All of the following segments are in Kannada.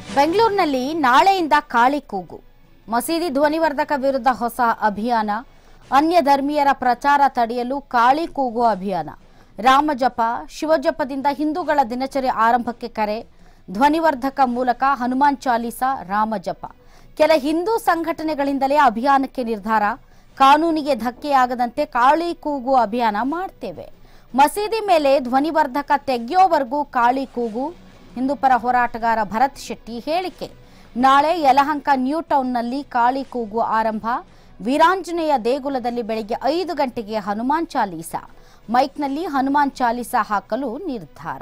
ಬೆಂಗಳೂರಿನಲ್ಲಿ ನಾಳೆಯಿಂದ ಕಾಳಿ ಕೂಗು ಮಸೀದಿ ಧ್ವನಿವರ್ಧಕ ವಿರುದ್ಧ ಹೊಸ ಅಭಿಯಾನ ಅನ್ಯ ಧರ್ಮೀಯರ ಪ್ರಚಾರ ತಡೆಯಲು ಕಾಳಿ ಕೂಗು ಅಭಿಯಾನ ರಾಮಜಪ ಶಿವಜಪದಿಂದ ಹಿಂದೂಗಳ ದಿನಚರಿ ಆರಂಭಕ್ಕೆ ಕರೆ ಧ್ವನಿವರ್ಧಕ ಮೂಲಕ ಹನುಮಾನ್ ಚಾಲೀಸ ರಾಮಜಪ ಕೆಲ ಹಿಂದೂ ಸಂಘಟನೆಗಳಿಂದಲೇ ಅಭಿಯಾನಕ್ಕೆ ನಿರ್ಧಾರ ಕಾನೂನಿಗೆ ಧಕ್ಕೆಯಾಗದಂತೆ ಕಾಳಿ ಕೂಗು ಅಭಿಯಾನ ಮಾಡ್ತೇವೆ ಮಸೀದಿ ಮೇಲೆ ಧ್ವನಿವರ್ಧಕ ತೆಗೆಯೋವರೆಗೂ ಕಾಳಿ ಕೂಗು ಹಿಂದೂಪರ ಹೋರಾಟಗಾರ ಭರತ್ ಶೆಟ್ಟಿ ಹೇಳಿಕೆ ನಾಳೆ ಯಲಹಂಕ ನ್ಯೂ ಟೌನ್ನಲ್ಲಿ ಕಾಳಿ ಕೂಗು ಆರಂಭ ವೀರಾಂಜನೇಯ ದೇಗುಲದಲ್ಲಿ ಬೆಳಗ್ಗೆ ಐದು ಗಂಟೆಗೆ ಹನುಮಾನ್ ಚಾಲೀಸ ಮೈಕ್ನಲ್ಲಿ ಹನುಮಾನ್ ಚಾಲೀಸ ಹಾಕಲು ನಿರ್ಧಾರ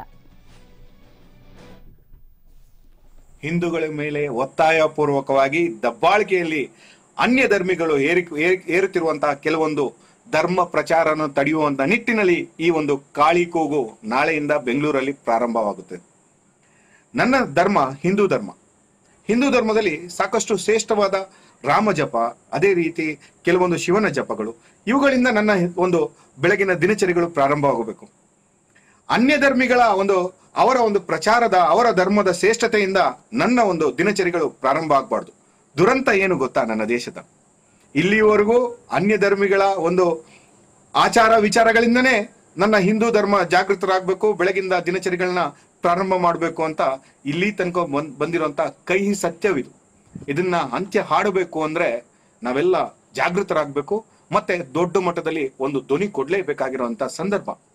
ಹಿಂದೂಗಳ ಮೇಲೆ ಒತ್ತಾಯ ಪೂರ್ವಕವಾಗಿ ದಬ್ಬಾಳಿಕೆಯಲ್ಲಿ ಅನ್ಯ ಧರ್ಮಿಗಳು ಏರಿ ಏರಿ- ಏರುತ್ತಿರುವಂತಹ ಕೆಲವೊಂದು ಧರ್ಮ ಪ್ರಚಾರನ ತಡೆಯುವಂತ ನಿಟ್ಟಿನಲ್ಲಿ ಈ ಒಂದು ಕಾಳಿ ಕೂಗು ನಾಳೆಯಿಂದ ಬೆಂಗಳೂರಲ್ಲಿ ಪ್ರಾರಂಭವಾಗುತ್ತದೆ ನನ್ನ ಧರ್ಮ ಹಿಂದೂ ಧರ್ಮ ಹಿಂದೂ ಧರ್ಮದಲ್ಲಿ ಸಾಕಷ್ಟು ಶ್ರೇಷ್ಠವಾದ ರಾಮ ಜಪ ಅದೇ ರೀತಿ ಕೆಲವೊಂದು ಶಿವನ ಜಪಗಳು ಇವುಗಳಿಂದ ನನ್ನ ಒಂದು ಬೆಳಗಿನ ದಿನಚರಿಗಳು ಪ್ರಾರಂಭವಾಗಬೇಕು ಅನ್ಯ ಧರ್ಮಿಗಳ ಒಂದು ಅವರ ಒಂದು ಪ್ರಚಾರದ ಅವರ ಧರ್ಮದ ಶ್ರೇಷ್ಠತೆಯಿಂದ ನನ್ನ ಒಂದು ದಿನಚರಿಗಳು ಪ್ರಾರಂಭ ಆಗಬಾರ್ದು ದುರಂತ ಏನು ಗೊತ್ತಾ ನನ್ನ ದೇಶದ ಇಲ್ಲಿಯವರೆಗೂ ಅನ್ಯ ಧರ್ಮಿಗಳ ಒಂದು ಆಚಾರ ವಿಚಾರಗಳಿಂದನೇ ನನ್ನ ಹಿಂದೂ ಧರ್ಮ ಜಾಗೃತರಾಗಬೇಕು ಬೆಳಗಿಂದ ದಿನಚರಿಗಳನ್ನ ಪ್ರಾರಂಭ ಮಾಡಬೇಕು ಅಂತ ಇಲ್ಲಿ ತನಕ ಬಂದ್ ಬಂದಿರುವಂತ ಕಹಿ ಸತ್ಯವಿದು ಇದನ್ನ ಅಂತ್ಯ ಹಾಡಬೇಕು ಅಂದ್ರೆ ನಾವೆಲ್ಲ ಜಾಗೃತರಾಗಬೇಕು ಮತ್ತೆ ದೊಡ್ಡ ಮಟ್ಟದಲ್ಲಿ ಒಂದು ಧ್ವನಿ ಕೊಡ್ಲೇಬೇಕಾಗಿರುವಂತ ಸಂದರ್ಭ